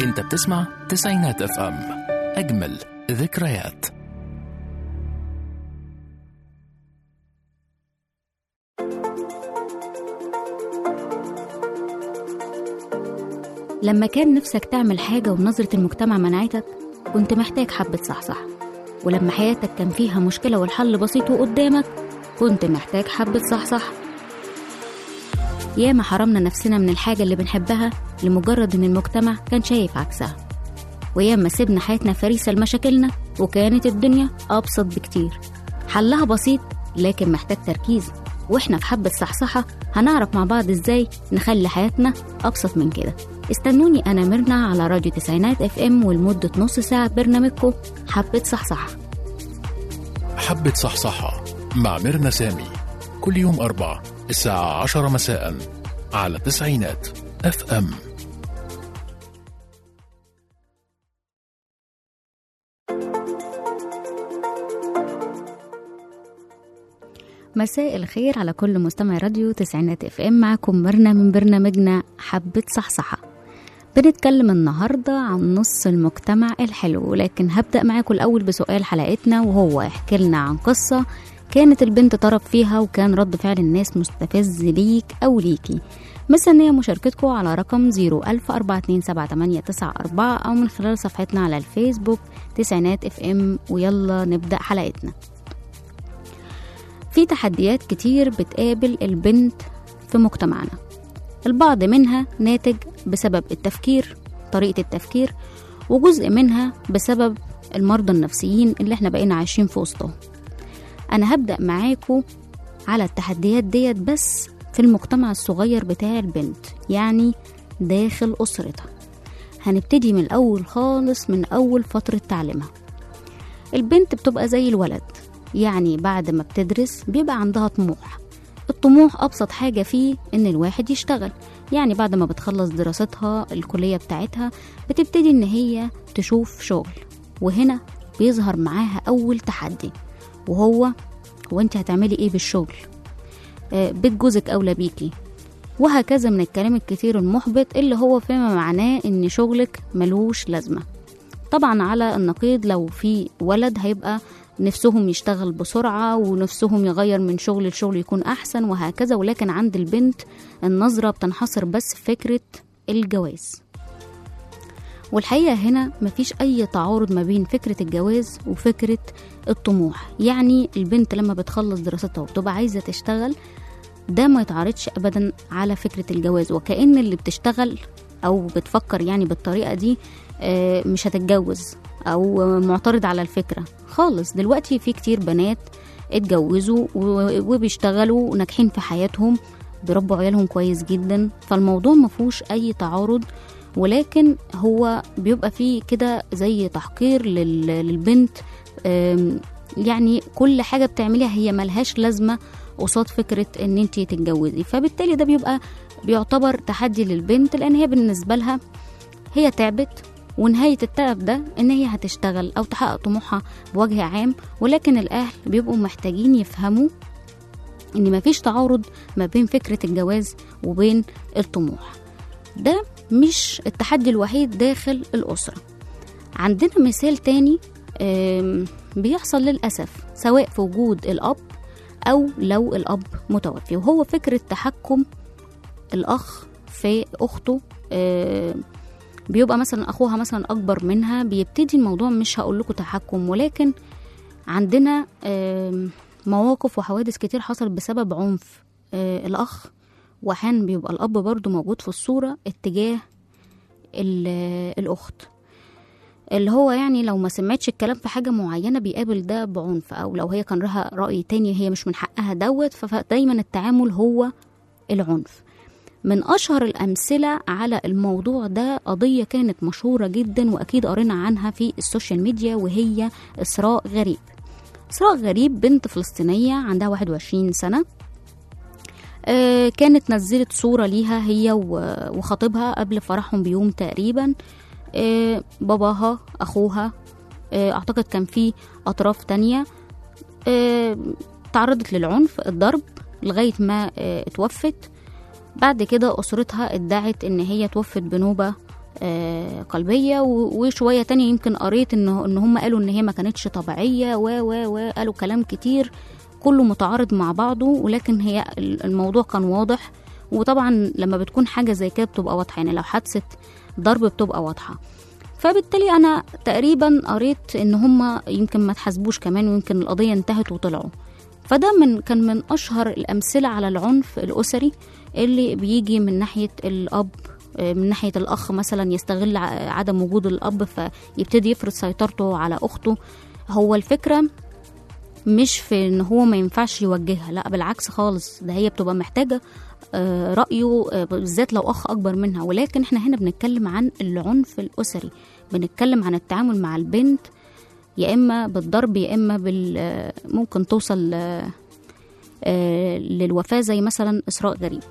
انت بتسمع تسعينات اف ام اجمل ذكريات لما كان نفسك تعمل حاجة ونظرة المجتمع منعتك كنت محتاج حبة صحصح ولما حياتك كان فيها مشكلة والحل بسيط وقدامك كنت محتاج حبة صحصح ياما حرمنا نفسنا من الحاجة اللي بنحبها لمجرد إن المجتمع كان شايف عكسها وياما سيبنا حياتنا فريسة لمشاكلنا وكانت الدنيا أبسط بكتير حلها بسيط لكن محتاج تركيز واحنا في حبة صحصحة هنعرف مع بعض ازاي نخلي حياتنا أبسط من كده استنوني أنا ميرنا على راديو تسعينات اف ام ولمدة نص ساعة برنامجكم حبة صحصحة حبة صحصحة مع ميرنا سامي كل يوم أربع الساعة عشرة مساء على تسعينات اف ام مساء الخير على كل مستمع راديو تسعينات اف ام معكم مرنا من برنامجنا حبة صحصحة بنتكلم النهاردة عن نص المجتمع الحلو لكن هبدأ معاكم الأول بسؤال حلقتنا وهو احكي لنا عن قصة كانت البنت طرف فيها وكان رد فعل الناس مستفز ليك أو ليكي مستنية مشاركتكم على رقم 010427894 أو من خلال صفحتنا على الفيسبوك تسعينات اف ام ويلا نبدأ حلقتنا في تحديات كتير بتقابل البنت في مجتمعنا البعض منها ناتج بسبب التفكير طريقة التفكير وجزء منها بسبب المرضى النفسيين اللي احنا بقينا عايشين في وسطهم أنا هبدأ معاكم على التحديات ديت بس في المجتمع الصغير بتاع البنت يعني داخل أسرتها هنبتدي من الأول خالص من أول فترة تعليمها البنت بتبقى زي الولد يعني بعد ما بتدرس بيبقى عندها طموح الطموح أبسط حاجة فيه إن الواحد يشتغل يعني بعد ما بتخلص دراستها الكلية بتاعتها بتبتدي إن هي تشوف شغل وهنا بيظهر معاها أول تحدي وهو هو أنت هتعملي إيه بالشغل آه، بيت جوزك أولى بيكي وهكذا من الكلام الكتير المحبط اللي هو فيما معناه إن شغلك ملوش لازمة طبعا على النقيض لو في ولد هيبقى نفسهم يشتغل بسرعة ونفسهم يغير من شغل لشغل يكون أحسن وهكذا ولكن عند البنت النظرة بتنحصر بس في فكرة الجواز والحقيقة هنا مفيش أي تعارض ما بين فكرة الجواز وفكرة الطموح يعني البنت لما بتخلص دراستها وبتبقى عايزة تشتغل ده ما يتعارضش أبدا على فكرة الجواز وكأن اللي بتشتغل أو بتفكر يعني بالطريقة دي آه، مش هتتجوز أو معترض على الفكرة خالص دلوقتي في كتير بنات اتجوزوا و- وبيشتغلوا ناجحين في حياتهم بيربوا عيالهم كويس جدا فالموضوع مفهوش أي تعارض ولكن هو بيبقى فيه كده زي تحقير لل- للبنت آم، يعني كل حاجة بتعمليها هي ملهاش لازمة قصاد فكرة ان انت تتجوزي فبالتالي ده بيبقى بيعتبر تحدي للبنت لان هي بالنسبة لها هي تعبت ونهاية التعب ده إن هي هتشتغل أو تحقق طموحها بوجه عام ولكن الأهل بيبقوا محتاجين يفهموا إن مفيش تعارض ما بين فكرة الجواز وبين الطموح ده مش التحدي الوحيد داخل الأسرة عندنا مثال تاني آم، بيحصل للأسف سواء في وجود الأب أو لو الأب متوفي وهو فكرة تحكم الأخ في أخته آم، بيبقى مثلا اخوها مثلا اكبر منها بيبتدي الموضوع مش هقول لكم تحكم ولكن عندنا آم، مواقف وحوادث كتير حصلت بسبب عنف آه، الاخ واحيانا بيبقى الاب برضو موجود في الصوره اتجاه ال- الاخت اللي هو يعني لو ما سمعتش الكلام في حاجة معينة بيقابل ده بعنف أو لو هي كان لها رأي تاني هي مش من حقها دوت فدايما التعامل هو العنف من أشهر الأمثلة على الموضوع ده قضية كانت مشهورة جدا وأكيد قرينا عنها في السوشيال ميديا وهي إسراء غريب إسراء غريب بنت فلسطينية عندها 21 سنة آه، كانت نزلت صورة ليها هي و- وخطيبها قبل فرحهم بيوم تقريبا آه، باباها أخوها آه، أعتقد كان في أطراف تانية آه، تعرضت للعنف الضرب لغاية ما آه، اتوفت بعد كده أسرتها ادعت إن هي توفت بنوبة آه، قلبيه و- وشويه تانية يمكن قريت ان ان هم قالوا ان هي ما كانتش طبيعيه و و و قالوا كلام كتير كله متعارض مع بعضه ولكن هي ال- الموضوع كان واضح وطبعا لما بتكون حاجه زي كده بتبقى واضحه يعني لو حادثه ضرب بتبقى واضحه فبالتالي انا تقريبا قريت ان هم يمكن ما تحاسبوش كمان ويمكن القضيه انتهت وطلعوا فده من كان من اشهر الامثله على العنف الاسري اللي بيجي من ناحيه الاب آه، من ناحيه الاخ مثلا يستغل ع- عدم وجود الاب فيبتدي يفرض سيطرته على اخته هو الفكره مش في ان هو ما ينفعش يوجهها لا بالعكس خالص ده هي بتبقى محتاجه آه، رايه آه، بالذات لو اخ اكبر منها ولكن احنا هنا بنتكلم عن العنف الاسري بنتكلم عن التعامل مع البنت يا اما بالضرب يا اما بال آه، ممكن توصل آه، آه، للوفاه زي مثلا اسراء غريب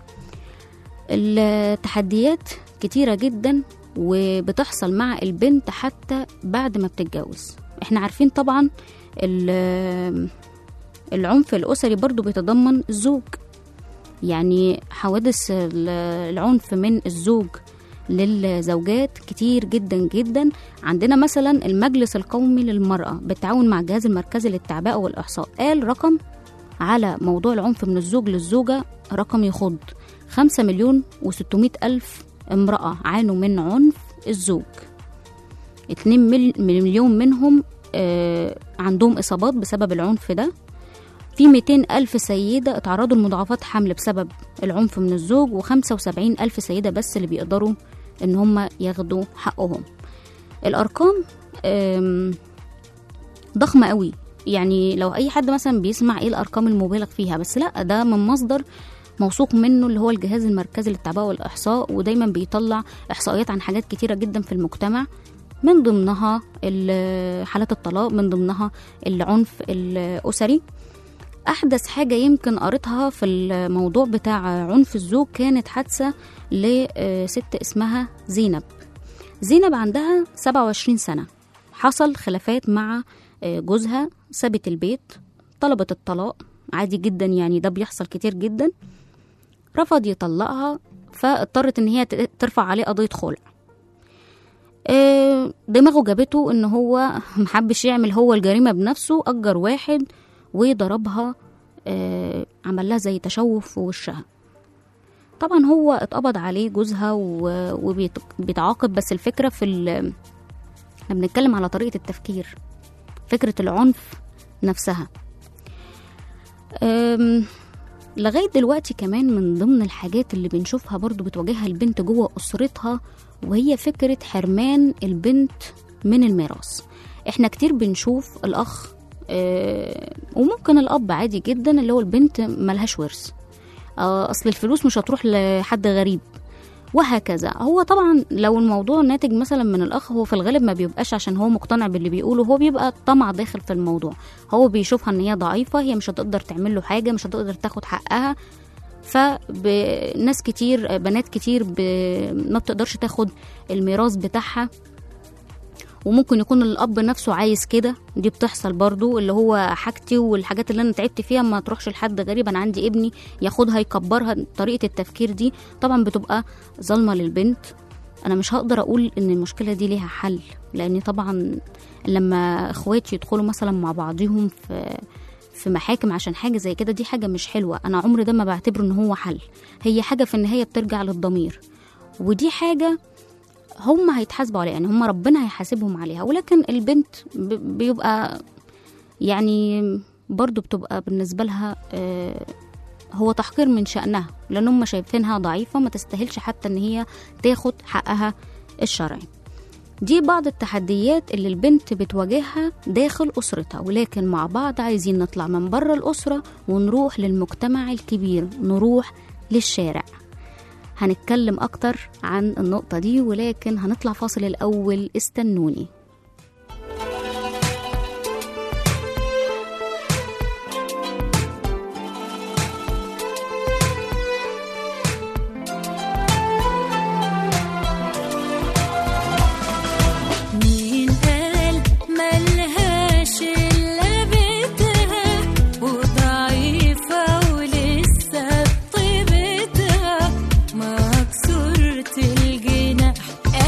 التحديات كتيره جدا وبتحصل مع البنت حتى بعد ما بتتجوز احنا عارفين طبعا ال- العنف الاسري برضو بيتضمن الزوج يعني حوادث ال- العنف من الزوج للزوجات كتير جدا جدا عندنا مثلا المجلس القومي للمرأة بالتعاون مع الجهاز المركزي للتعبئة والإحصاء قال رقم على موضوع العنف من الزوج للزوجة رقم يخض خمسة مليون وستمائة ألف امرأة عانوا من عنف الزوج اتنين مل- مليون منهم آه، عندهم إصابات بسبب العنف ده في 200 ألف سيدة اتعرضوا لمضاعفات حمل بسبب العنف من الزوج وخمسة وسبعين ألف سيدة بس اللي بيقدروا إن هم ياخدوا حقهم الأرقام آم، ضخمة قوي يعني لو أي حد مثلا بيسمع إيه الأرقام المبالغ فيها بس لأ ده من مصدر موثوق منه اللي هو الجهاز المركزي للتعبئة والإحصاء ودايما بيطلع إحصائيات عن حاجات كتيرة جدا في المجتمع من ضمنها ال- حالات الطلاق من ضمنها العنف الأسري أحدث حاجة يمكن قريتها في الموضوع بتاع عنف الزوج كانت حادثة لست اسمها زينب زينب عندها 27 سنة حصل خلافات مع آه، جوزها سابت البيت طلبت الطلاق عادي جدا يعني ده بيحصل كتير جدا رفض يطلقها فاضطرت ان هي ت- ترفع عليه قضية خلع آه، دماغه جابته ان هو محبش يعمل هو الجريمة بنفسه اجر واحد وضربها آه، عمل لها زي تشوه في وشها طبعا هو اتقبض عليه جوزها وبيتعاقب بس الفكرة في ال- احنا بنتكلم على طريقة التفكير فكرة العنف نفسها أم، لغاية دلوقتي كمان من ضمن الحاجات اللي بنشوفها برضو بتواجهها البنت جوه أسرتها وهي فكرة حرمان البنت من الميراث احنا كتير بنشوف الأخ آه، وممكن الأب عادي جدا اللي هو البنت ملهاش ورث آه، أصل الفلوس مش هتروح لحد غريب وهكذا هو طبعا لو الموضوع ناتج مثلا من الاخ هو في الغالب ما بيبقاش عشان هو مقتنع باللي بيقوله هو بيبقى طمع داخل في الموضوع هو بيشوفها ان هي ضعيفه هي مش هتقدر تعمل له حاجه مش هتقدر تاخد حقها فناس كتير بنات كتير ب... ما بتقدرش تاخد الميراث بتاعها وممكن يكون الاب نفسه عايز كده دي بتحصل برضو اللي هو حاجتي والحاجات اللي انا تعبت فيها ما تروحش لحد غريب انا عندي ابني ياخدها يكبرها طريقه التفكير دي طبعا بتبقى ظالمه للبنت انا مش هقدر اقول ان المشكله دي ليها حل لان طبعا لما اخواتي يدخلوا مثلا مع بعضهم في في محاكم عشان حاجه زي كده دي حاجه مش حلوه انا عمري ده ما بعتبره ان هو حل هي حاجه في النهايه بترجع للضمير ودي حاجه هم هيتحاسبوا عليها يعني هم ربنا هيحاسبهم عليها ولكن البنت ب- بيبقى يعني برضو بتبقى بالنسبة لها آه، هو تحقير من شأنها لأن هم شايفينها ضعيفة ما تستاهلش حتى إن هي تاخد حقها الشرعي دي بعض التحديات اللي البنت بتواجهها داخل أسرتها ولكن مع بعض عايزين نطلع من بره الأسرة ونروح للمجتمع الكبير نروح للشارع هنتكلم أكتر عن النقطة دي ولكن هنطلع فاصل الأول استنوني مين قال ملهاش إلا بيتها وضعيفة ولسه بطيبتها مكسورة الجناح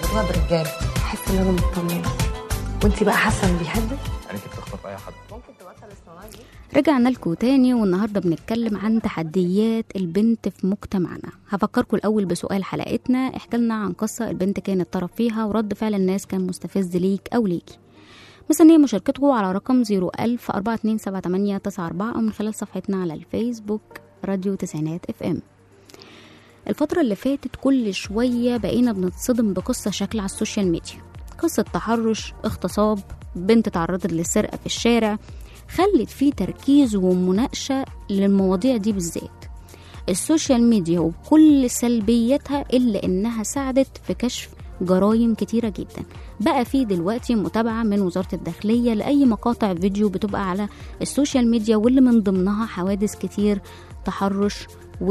بيحسوها برجاله بحس ان انا مطمنه وانت بقى حاسه انه بيهدد يعني انت بتخطف اي حد ممكن تبطل الصناعه دي رجعنا لكم تاني والنهارده بنتكلم عن تحديات البنت في مجتمعنا هفكركم الاول بسؤال حلقتنا احكي لنا عن قصه البنت كانت طرف فيها ورد فعل الناس كان مستفز ليك او ليكي مستنية مشاركتكم على رقم 01000 427 أو من خلال صفحتنا على الفيسبوك راديو تسعينات اف ام الفترة اللي فاتت كل شوية بقينا بنتصدم بقصة شكل على السوشيال ميديا قصة تحرش اغتصاب بنت تعرضت للسرقة في الشارع خلت فيه تركيز ومناقشة للمواضيع دي بالذات السوشيال ميديا وبكل سلبياتها إلا إنها ساعدت في كشف جرائم كتيرة جدا بقى في دلوقتي متابعة من وزارة الداخلية لأي مقاطع فيديو بتبقى على السوشيال ميديا واللي من ضمنها حوادث كتير تحرش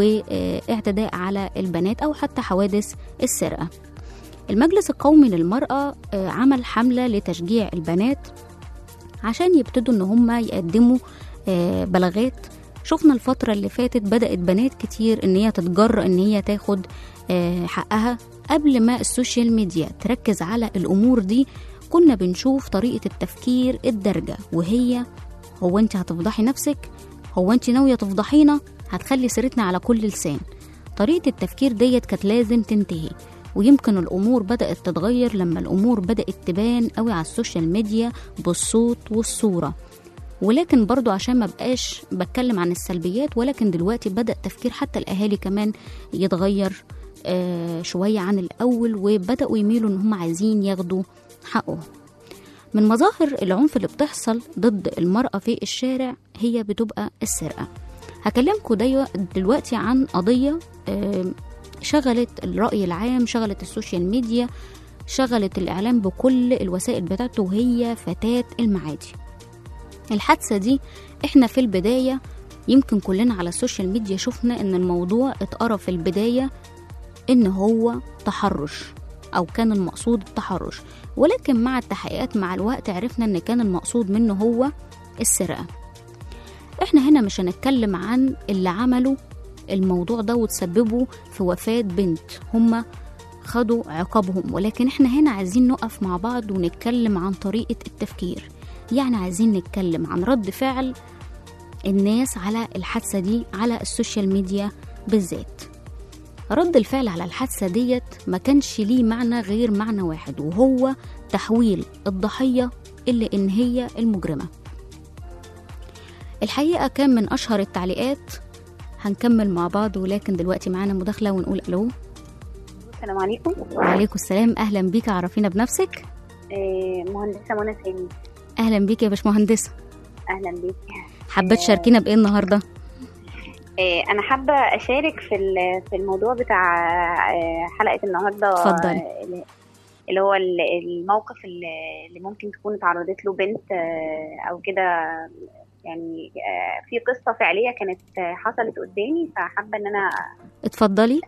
واعتداء على البنات أو حتى حوادث السرقة المجلس القومي للمرأة آه، عمل حملة لتشجيع البنات عشان يبتدوا ان هم يقدموا آه، بلاغات شفنا الفترة اللي فاتت بدأت بنات كتير ان هي تتجرأ ان هي تاخد آه، حقها قبل ما السوشيال ميديا تركز على الامور دي كنا بنشوف طريقة التفكير الدارجة وهي هو انت هتفضحي نفسك هو انت ناوية تفضحينا هتخلي سيرتنا على كل لسان طريقة التفكير ديت كانت لازم تنتهي ويمكن الأمور بدأت تتغير لما الأمور بدأت تبان قوي على السوشيال ميديا بالصوت والصورة ولكن برضو عشان ما بقاش بتكلم عن السلبيات ولكن دلوقتي بدأ تفكير حتى الأهالي كمان يتغير آه شوية عن الأول وبدأوا يميلوا إن هم عايزين ياخدوا حقهم من مظاهر العنف اللي بتحصل ضد المرأة في الشارع هي بتبقى السرقة هكلمكم ديو- دلوقتي عن قضية آه، شغلت الرأي العام شغلت السوشيال ميديا شغلت الإعلام بكل الوسائل بتاعته وهي فتاة المعادي الحادثة دي احنا في البداية يمكن كلنا على السوشيال ميديا شفنا ان الموضوع اتقرا في البداية ان هو تحرش او كان المقصود التحرش ولكن مع التحقيقات مع الوقت عرفنا ان كان المقصود منه هو السرقة احنا هنا مش هنتكلم عن اللي عملوا الموضوع ده وتسببوا في وفاة بنت هما خدوا عقابهم ولكن احنا هنا عايزين نقف مع بعض ونتكلم عن طريقة التفكير يعني عايزين نتكلم عن رد فعل الناس على الحادثة دي على السوشيال ميديا بالذات رد الفعل على الحادثة ديت ما كانش ليه معنى غير معنى واحد وهو تحويل الضحية اللي إن هي المجرمة الحقيقة كان من أشهر التعليقات هنكمل مع بعض ولكن دلوقتي معانا مداخلة ونقول ألو السلام عليكم وعليكم السلام أهلا بيك عرفينا بنفسك آه، مهندسة منى سامي أهلا بيك يا باشمهندسة أهلا بيك حابة تشاركينا بإيه النهاردة آه، أنا حابة أشارك في ال- في الموضوع بتاع آه، حلقة النهاردة اتفضلي. آه، اللي- اللي هو ال- الموقف اللي اللي ممكن تكون اتعرضت له بنت آه، أو كده يعني آه، في قصة فعلية كانت آه، حصلت قدامي فحابة إن أنا اتفضلي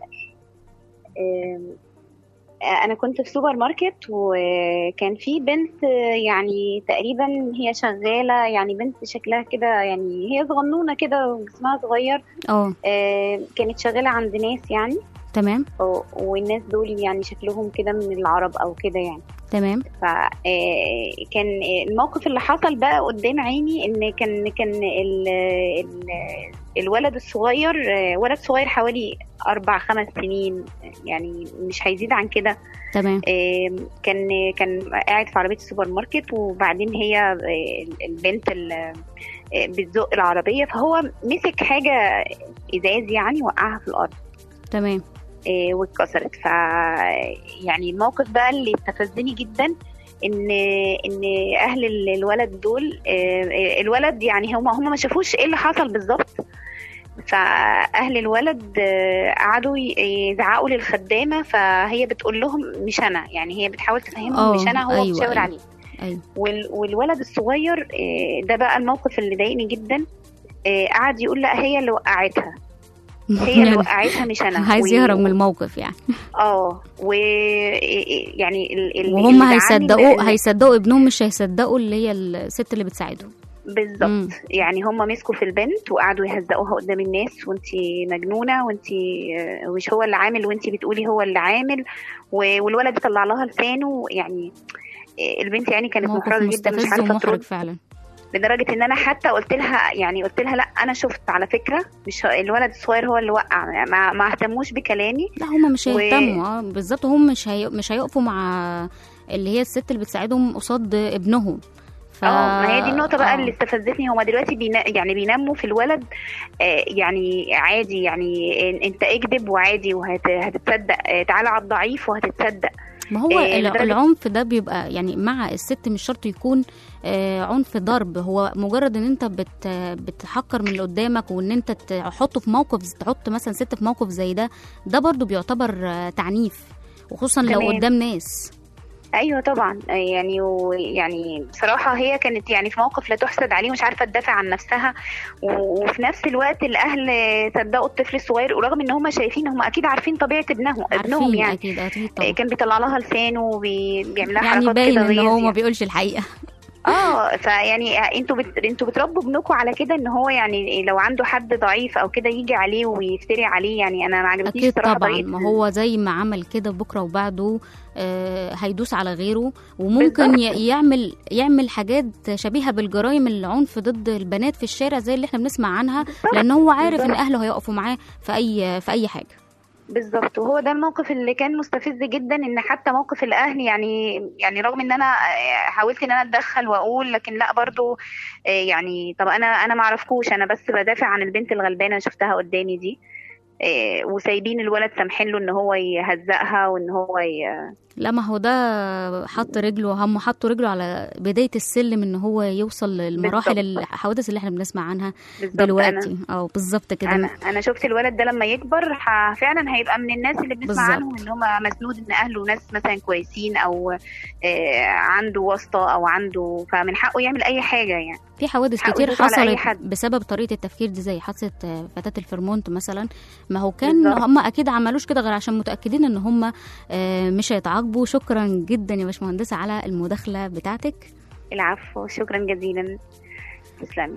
آم، آه، انا كنت في سوبر ماركت وكان في بنت آه، يعني تقريبا هي شغاله يعني بنت شكلها كده يعني هي صغنونه كده وجسمها صغير اه آه، كانت شغاله عند ناس يعني تمام و- والناس دول يعني شكلهم كده من العرب او كده يعني تمام فكان الموقف اللي حصل بقى قدام عيني ان كان كان ال ال الولد الصغير آه، ولد صغير حوالي اربع خمس سنين يعني مش هيزيد عن كده تمام آم، كان كان قاعد في عربيه السوبر ماركت وبعدين هي آه، البنت ال- آه، بتزق العربيه فهو مسك حاجه ازاز يعني وقعها في الارض تمام آه، واتكسرت ف يعني الموقف بقى اللي استفزني جدا ان ان اهل ال- الولد دول آه، الولد يعني هم هم ما شافوش ايه اللي حصل بالظبط فاهل الولد آه، قعدوا ي- يزعقوا للخدامه فهي بتقول لهم مش انا يعني هي بتحاول تفهمهم آه، مش انا هو أيوة، بيشاور أيوة. عليه أيوة وال- والولد الصغير آه، ده بقى الموقف اللي ضايقني جدا آه، قعد يقول لا هي اللي وقعتها هي اللي يعني وقعتها مش انا عايز و- يهرب من الموقف يعني اه و يعني ال... ال... وهم اللي زعلني هيصدقوا بقى- هيصدقوا ابنهم مش هيصدقوا اللي هي الست اللي بتساعدهم مم. بالظبط يعني هم مسكوا في البنت وقعدوا يهزقوها قدام الناس وانتي مجنونه وانتي آه، مش هو اللي عامل وانتي بتقولي هو اللي عامل و- والولد طلع لها لسانه يعني آه، البنت يعني كانت موقف محرجه جدا مش مستفز عارفه ومحرج ترد فعلا لدرجه ان انا حتى قلت لها يعني قلت لها لا انا شفت على فكره مش ه- الولد الصغير هو اللي وقع ما, ما اهتموش بكلامي لا هما مش و- هيهتموا اه بالظبط هم مش هي... مش هيقفوا مع اللي هي الست اللي بتساعدهم قصاد ابنهم ف... اه ما هي دي النقطة بقى آه. اللي استفزتني هما دلوقتي بينا يعني بينموا في الولد آه يعني عادي يعني إن- انت اكذب وعادي وهتتصدق آه تعالى على الضعيف وهتتصدق ما هو إيه، الع- لدرجة- العنف ده بيبقى يعني مع الست مش شرط يكون آه، عنف ضرب هو مجرد ان انت بت بتحقر من اللي قدامك وان انت تحطه في موقف تحط مثلا ست في موقف زي ده ده برضو بيعتبر آه، تعنيف وخصوصا لو تمام. قدام ناس ايوه طبعا آه يعني ويعني بصراحة هي كانت يعني في موقف لا تحسد عليه ومش عارفة تدافع عن نفسها و- وفي نفس الوقت الاهل صدقوا الطفل الصغير ورغم ان هم شايفين هم اكيد عارفين طبيعة ابنهم ابنهم عارفين يعني اكيد اكيد آه، طبعا كان بيطلع لها لسانه وبيعمل لها يعني حركات باين كده ان هو غيظ ما بيقولش الحقيقه اه فيعني انتوا بت... انتوا بتربوا ابنكم على كده ان هو يعني لو عنده حد ضعيف او كده يجي عليه ويفتري عليه يعني انا ما عجبتنيش اكيد صراحه طبعا طريقة ما هو زي ما عمل كده بكره وبعده آه هيدوس على غيره وممكن ي- بالظبط. يعمل يعمل حاجات شبيهه بالجرائم العنف ضد البنات في الشارع زي اللي احنا بنسمع عنها لان هو عارف ان بالظبط. اهله هيقفوا معاه في اي في اي حاجه بالظبط وهو ده الموقف اللي كان مستفز جدا ان حتى موقف الاهل يعني يعني رغم ان انا آه، حاولت ان انا اتدخل واقول لكن لا برضو آه، يعني طب انا انا ما اعرفكوش انا بس بدافع عن البنت الغلبانه اللي شفتها قدامي دي آه، وسايبين الولد سامحين له ان هو يهزقها وان هو ي... لا ما هو ده حط رجله هم حطوا رجله على بدايه السلم ان هو يوصل للمراحل بالظبط. الحوادث اللي احنا بنسمع عنها بالظبط أنا- دلوقتي اه بالظبط كده انا انا شفت الولد ده لما يكبر ح- فعلا هيبقى من الناس اللي بنسمع بالظبط. عنهم ان هم مسنود ان اهله ناس مثلا كويسين او آه، عنده واسطه او عنده فمن حقه يعمل اي حاجه يعني في حوادث حقه كتير يدوس على أي حصلت حد. بسبب طريقه التفكير دي زي حادثه آه، فتاه الفرمونت مثلا ما هو كان بالظبط. هم اكيد عملوش كده غير عشان متاكدين ان هم آه، مش هيتعاقبوا شكرا جدا يا باشمهندسه على المداخله بتاعتك العفو شكرا جزيلا تسلمي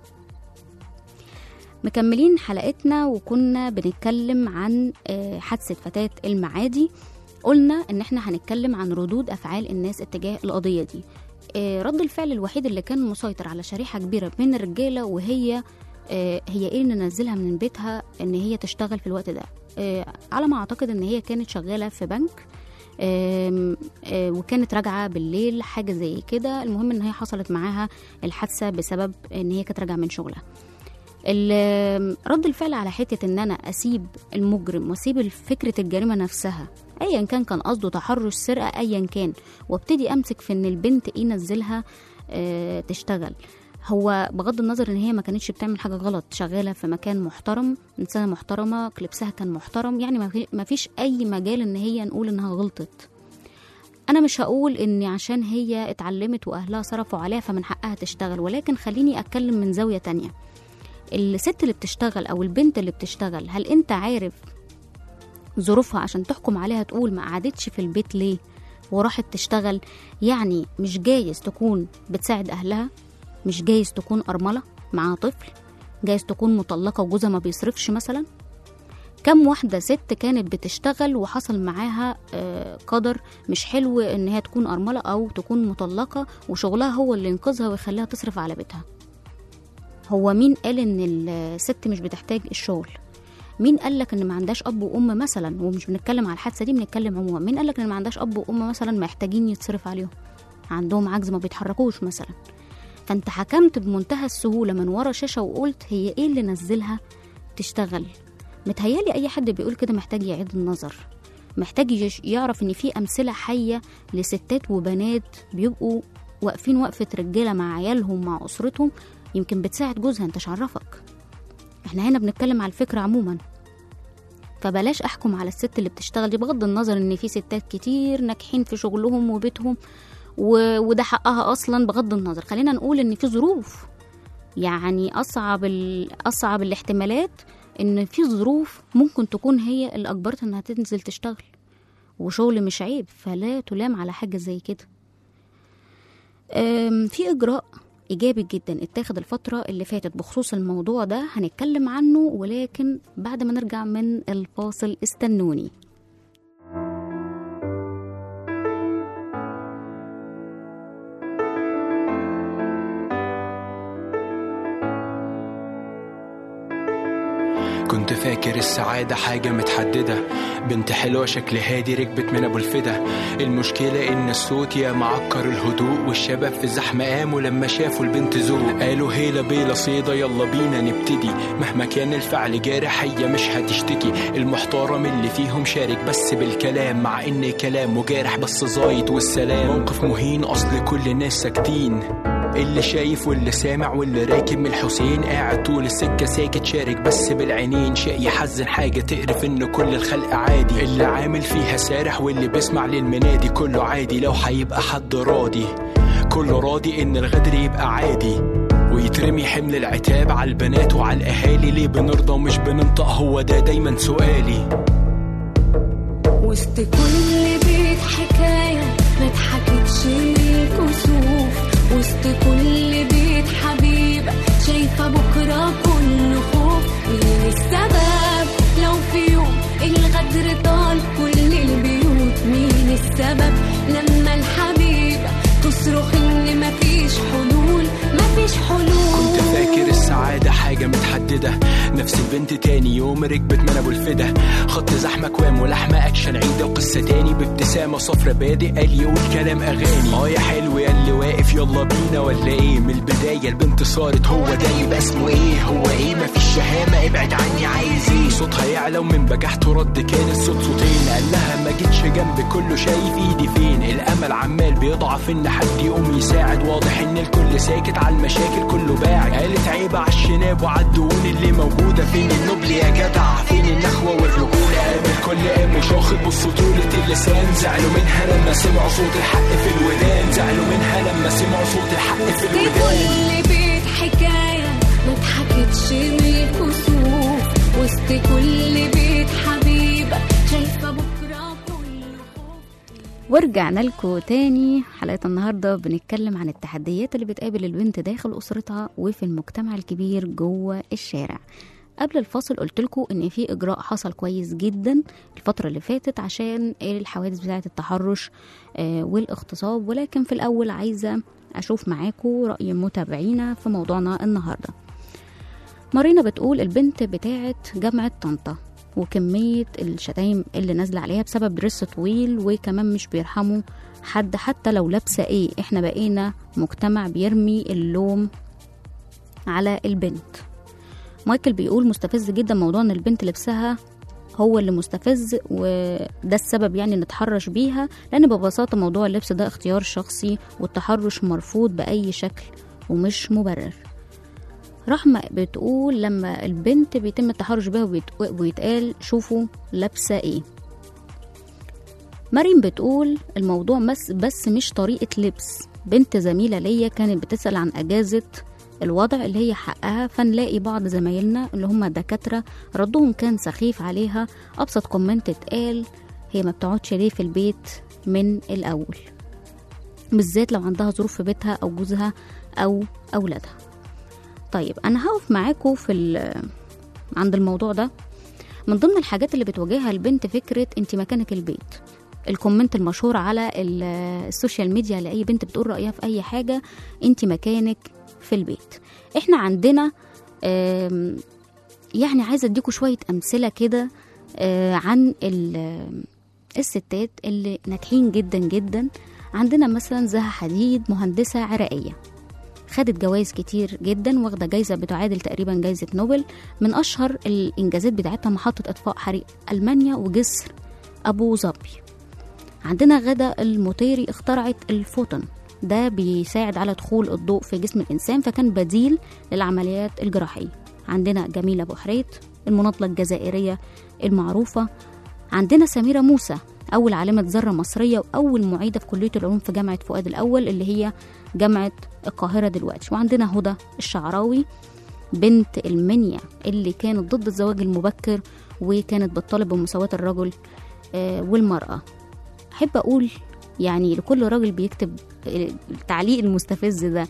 مكملين حلقتنا وكنا بنتكلم عن آه، حادثه فتاه المعادي قلنا ان احنا هنتكلم عن ردود افعال الناس اتجاه القضيه دي آه، رد الفعل الوحيد اللي كان مسيطر على شريحه كبيره من الرجاله وهي آه، هي ايه اللي ننزلها من بيتها ان هي تشتغل في الوقت ده آه، على ما اعتقد ان هي كانت شغاله في بنك آم، آه، وكانت راجعه بالليل حاجه زي كده المهم ان هي حصلت معاها الحادثه بسبب ان هي كانت راجعه من شغلها ال- رد الفعل على حته ان انا اسيب المجرم واسيب فكره الجريمه نفسها ايا كان كان قصده تحرش سرقه ايا كان وابتدي امسك في ان البنت ايه نزلها آه تشتغل هو بغض النظر ان هي ما كانتش بتعمل حاجه غلط شغاله في مكان محترم انسانه محترمه لبسها كان محترم يعني ما في- ما فيش اي مجال ان هي نقول انها غلطت انا مش هقول ان عشان هي اتعلمت واهلها صرفوا عليها فمن حقها تشتغل ولكن خليني اتكلم من زاويه تانية الست اللي بتشتغل او البنت اللي بتشتغل هل انت عارف ظروفها عشان تحكم عليها تقول ما قعدتش في البيت ليه وراحت تشتغل يعني مش جايز تكون بتساعد اهلها مش جايز تكون ارمله معاها طفل جايز تكون مطلقه وجوزها ما بيصرفش مثلا كم واحدة ست كانت بتشتغل وحصل معاها آه، قدر مش حلو ان هي تكون ارملة او تكون مطلقة وشغلها هو اللي ينقذها ويخليها تصرف على بيتها هو مين قال ان الست مش بتحتاج الشغل مين قال لك ان ما عندهاش اب وام مثلا ومش بنتكلم على الحادثه دي بنتكلم عموما مين قال لك ان ما عندهاش اب وام مثلا محتاجين يتصرف عليهم عندهم عجز ما بيتحركوش مثلا فانت حكمت بمنتهى السهوله من ورا شاشه وقلت هي ايه اللي نزلها تشتغل متهيالي اي حد بيقول كده محتاج يعيد النظر محتاج يش- يعرف ان في امثله حيه لستات وبنات بيبقوا واقفين وقفه رجاله مع عيالهم مع اسرتهم يمكن بتساعد جوزها انت عرفك احنا هنا بنتكلم على الفكره عموما فبلاش احكم على الست اللي بتشتغل دي بغض النظر ان في ستات كتير ناجحين في شغلهم وبيتهم و... وده حقها اصلا بغض النظر خلينا نقول ان في ظروف يعني اصعب ال... اصعب الاحتمالات ان في ظروف ممكن تكون هي اللي اجبرتها انها تنزل تشتغل وشغل مش عيب فلا تلام على حاجه زي كده أم، في اجراء إيجابي جدا اتاخد الفترة اللي فاتت بخصوص الموضوع ده هنتكلم عنه ولكن بعد ما نرجع من الفاصل استنوني كنت فاكر السعادة حاجة متحددة بنت حلوة شكل هادي ركبت من أبو الفدا المشكلة إن الصوت يا معكر الهدوء والشباب في الزحمة قاموا لما شافوا البنت ذوق قالوا هيلا بيلا صيدا يلا بينا نبتدي مهما كان الفعل جارح هي مش هتشتكي المحترم اللي فيهم شارك بس بالكلام مع إن كلامه جارح بس زايد والسلام موقف مهين أصل كل الناس ساكتين اللي شايف واللي سامع واللي راكب من الحسين قاعد طول السكة ساكت شارك بس بالعينين شيء يحزن حاجة تقرف ان كل الخلق عادي اللي عامل فيها سارح واللي بيسمع للمنادي كله عادي لو هيبقى حد راضي كله راضي ان الغدر يبقى عادي ويترمي حمل العتاب على البنات وعلى الاهالي ليه بنرضى ومش بننطق هو ده دايما سؤالي وسط كل بيت حكاية ما اتحكتش كسوف وسط كل بيت حبيبة شايفة بكرة كله خوف مين السبب لو في يوم الغدر طال كل البيوت مين السبب لما الحبيبة تصرخ ان مفيش حلول مفيش حلول كنت فاكر السعادة حاجة متحددة نفس البنت تاني يوم ركبت من ابو الفدا خط زحمة كوام ولحمة اكشن عيدة وقصة تاني بابتسامة صفرة بادئ قال يقول كلام اغاني اه يا حلو يا اللي واقف يلا بينا ولا ايه من البداية البنت صارت هو ده يبقى اسمه ايه هو ايه مفيش شهامة ابعد عني عايز ايه صوتها يعلى ومن بجحته رد كان الصوت صوتين قال لها ما جيتش جنبي كله شايف ايدي فين الامل عمال بيضعف ان حد يقوم يساعد واضح ان الكل ساكت على المشاكل كله باعد قالت عيبة على الشناب وعالدهون اللي موجودة فين النبل يا جدع فين النخوة والرجولة قام الكل قام وشاخط بسطولة اللسان زعلوا منها لما سمعوا صوت الحق في الودان زعلوا منها لما سمعوا صوت الحق في وسط الودان كل بيت حكاية ما اتحكتش من كسوف وسط كل بيت حبيبة شايفة بكرة كله خوف ورجعنا لكم تاني حلقة النهاردة بنتكلم عن التحديات اللي بتقابل البنت داخل أسرتها وفي المجتمع الكبير جوه الشارع قبل الفاصل قلت لكم ان في اجراء حصل كويس جدا الفتره اللي فاتت عشان الحوادث بتاعه التحرش آه، والاغتصاب ولكن في الاول عايزه اشوف معاكم راي متابعينا في موضوعنا النهارده مارينا بتقول البنت بتاعه جامعه طنطا وكمية الشتايم اللي نازلة عليها بسبب درس طويل وكمان مش بيرحموا حد حتى لو لابسة ايه احنا بقينا مجتمع بيرمي اللوم على البنت مايكل بيقول مستفز جدا موضوع ان البنت لبسها هو اللي مستفز وده السبب يعني نتحرش بيها لان ببساطة موضوع اللبس ده اختيار شخصي والتحرش مرفوض بأي شكل ومش مبرر رحمة بتقول لما البنت بيتم التحرش بها وبيت- ويتقال شوفوا لابسة ايه مريم بتقول الموضوع بس بس مش طريقة لبس بنت زميلة ليا كانت بتسأل عن أجازة الوضع اللي هي حقها فنلاقي بعض زمايلنا اللي هم دكاترة ردهم كان سخيف عليها أبسط كومنت اتقال هي ما بتقعدش ليه في البيت من الأول بالذات لو عندها ظروف في بيتها أو جوزها أو أولادها طيب أنا هقف معاكم في ال- عند الموضوع ده من ضمن الحاجات اللي بتواجهها البنت فكرة انت مكانك البيت الكومنت المشهور على ال- السوشيال ميديا لأي بنت بتقول رأيها في أي حاجة انت مكانك في البيت احنا عندنا آم، يعني عايزة اديكوا شوية أمثلة كده آه، عن ال- الستات اللي ناجحين جدا جدا عندنا مثلا زها حديد مهندسة عراقية خدت جوائز كتير جدا واخدة جايزة بتعادل تقريبا جايزة نوبل من أشهر الإنجازات بتاعتها محطة إطفاء حريق ألمانيا وجسر أبو ظبي عندنا غدا المطيري اخترعت الفوتون ده بيساعد على دخول الضوء في جسم الإنسان فكان بديل للعمليات الجراحية عندنا جميلة بحريت المناضلة الجزائرية المعروفة عندنا سميرة موسى أول عالمة ذرة مصرية وأول معيدة في كلية العلوم في جامعة فؤاد الأول اللي هي جامعة القاهرة دلوقتي وعندنا هدى الشعراوي بنت المنيا اللي كانت ضد الزواج المبكر وكانت بتطالب بمساواة الرجل آه، والمرأة أحب أقول يعني لكل راجل بيكتب التعليق المستفز ده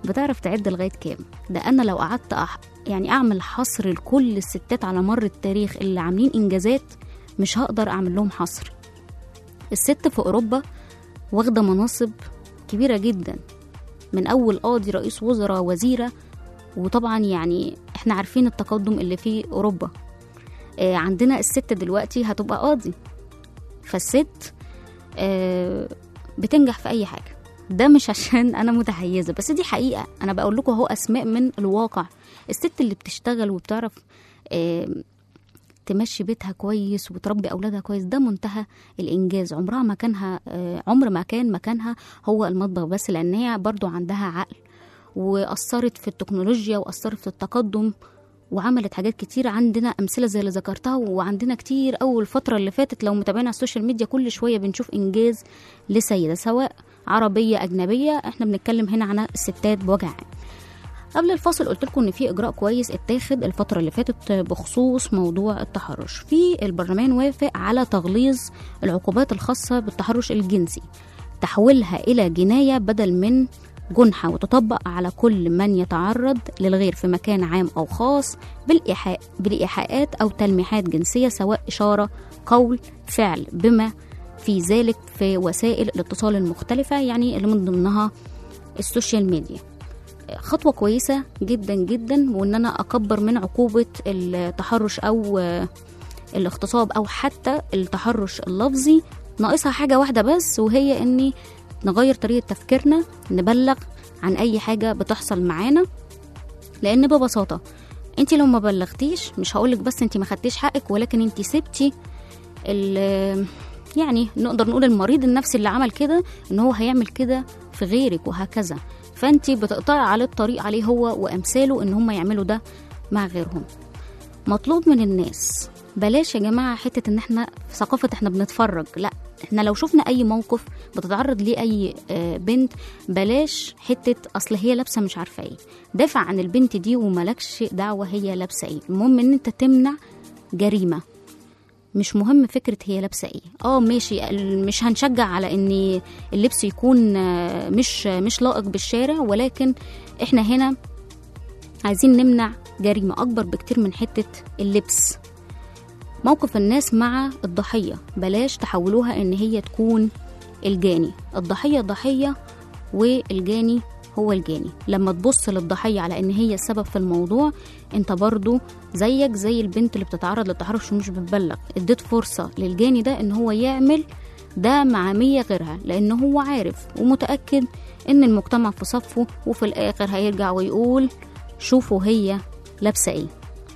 بتعرف تعد لغايه كام ده انا لو قعدت أح... يعني اعمل حصر لكل الستات على مر التاريخ اللي عاملين انجازات مش هقدر اعمل لهم حصر الست في اوروبا واخده مناصب كبيره جدا من اول قاضي رئيس وزراء وزيره وطبعا يعني احنا عارفين التقدم اللي في اوروبا آه، عندنا الست دلوقتي هتبقى قاضي فالست آه، بتنجح في اي حاجه ده مش عشان انا متحيزه بس دي حقيقه انا بقول لكم اهو اسماء من الواقع الست اللي بتشتغل وبتعرف آه، تمشي بيتها كويس وتربي اولادها كويس ده منتهى الانجاز عمرها ما كانها آه، عمر ما كان مكانها هو المطبخ بس لان هي برضو عندها عقل واثرت في التكنولوجيا واثرت في التقدم وعملت حاجات كتير عندنا امثله زي اللي ذكرتها وعندنا كتير اول الفتره اللي فاتت لو متابعين على السوشيال ميديا كل شويه بنشوف انجاز لسيده سواء عربيه اجنبيه احنا بنتكلم هنا عن الستات بوجه عام قبل الفاصل قلت لكم ان في اجراء كويس اتاخد الفتره اللي فاتت بخصوص موضوع التحرش في البرلمان وافق على تغليظ العقوبات الخاصه بالتحرش الجنسي تحويلها الى جنايه بدل من جنحة وتطبق على كل من يتعرض للغير في مكان عام أو خاص بالإيحاء بالإيحاءات أو تلميحات جنسية سواء إشارة قول فعل بما في ذلك في وسائل الاتصال المختلفة يعني اللي من ضمنها السوشيال ميديا خطوة كويسة جدا جدا وإن أنا أكبر من عقوبة التحرش أو آه، الاغتصاب أو حتى التحرش اللفظي ناقصها حاجة واحدة بس وهي إني نغير طريقة تفكيرنا نبلغ عن أي حاجة بتحصل معانا لأن ببساطة انت لو ما بلغتيش مش هقولك بس انت ما خدتيش حقك ولكن انت سبتي ال- يعني نقدر نقول المريض النفسي اللي عمل كده ان هو هيعمل كده في غيرك وهكذا فانت بتقطعي عليه الطريق عليه هو وامثاله ان هم يعملوا ده مع غيرهم مطلوب من الناس بلاش يا جماعة حتة ان احنا في ثقافة احنا بنتفرج لا احنا لو شفنا اي موقف بتتعرض ليه اي آه، بنت بلاش حتة اصل هي لابسة مش عارفة ايه دافع عن البنت دي وملكش دعوة هي لابسة ايه المهم ان انت تمنع جريمة مش مهم فكرة هي لابسة ايه اه ماشي ال- مش هنشجع على ان اللبس يكون آه، مش مش لائق بالشارع ولكن احنا هنا عايزين نمنع جريمة أكبر بكتير من حتة اللبس موقف الناس مع الضحية بلاش تحولوها إن هي تكون الجاني الضحية ضحية والجاني هو الجاني لما تبص للضحية على إن هي السبب في الموضوع أنت برضو زيك زي البنت اللي بتتعرض للتحرش ومش بتبلغ اديت فرصة للجاني ده إن هو يعمل ده مع مية غيرها لأن هو عارف ومتأكد إن المجتمع في صفه وفي الآخر هيرجع ويقول شوفوا هي لابسة إيه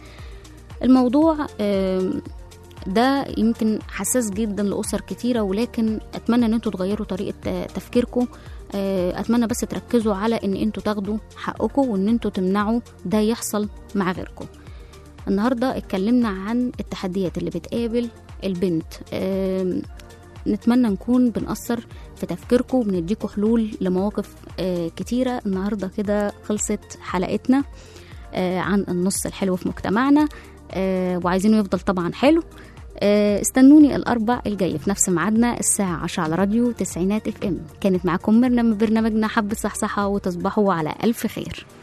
الموضوع آم، ده يمكن حساس جدا لأسر كتيرة ولكن أتمنى إن انتوا تغيروا طريقة آه، تفكيركم آه، أتمنى بس تركزوا على إن انتوا تاخدوا حقكم وإن انتوا تمنعوا ده يحصل مع غيركم النهاردة اتكلمنا عن التحديات اللي بتقابل البنت آم، نتمنى نكون بنأثر في تفكيركم وبنديكوا حلول لمواقف آه، كتيرة النهاردة كده خلصت حلقتنا آه، عن النص الحلو في مجتمعنا آه، وعايزينه يفضل طبعا حلو آه، استنوني الأربع الجاي في نفس ميعادنا الساعة 10 على راديو تسعينات اف ام كانت معاكم مرنا من برنامجنا حب صحصحة وتصبحوا على ألف خير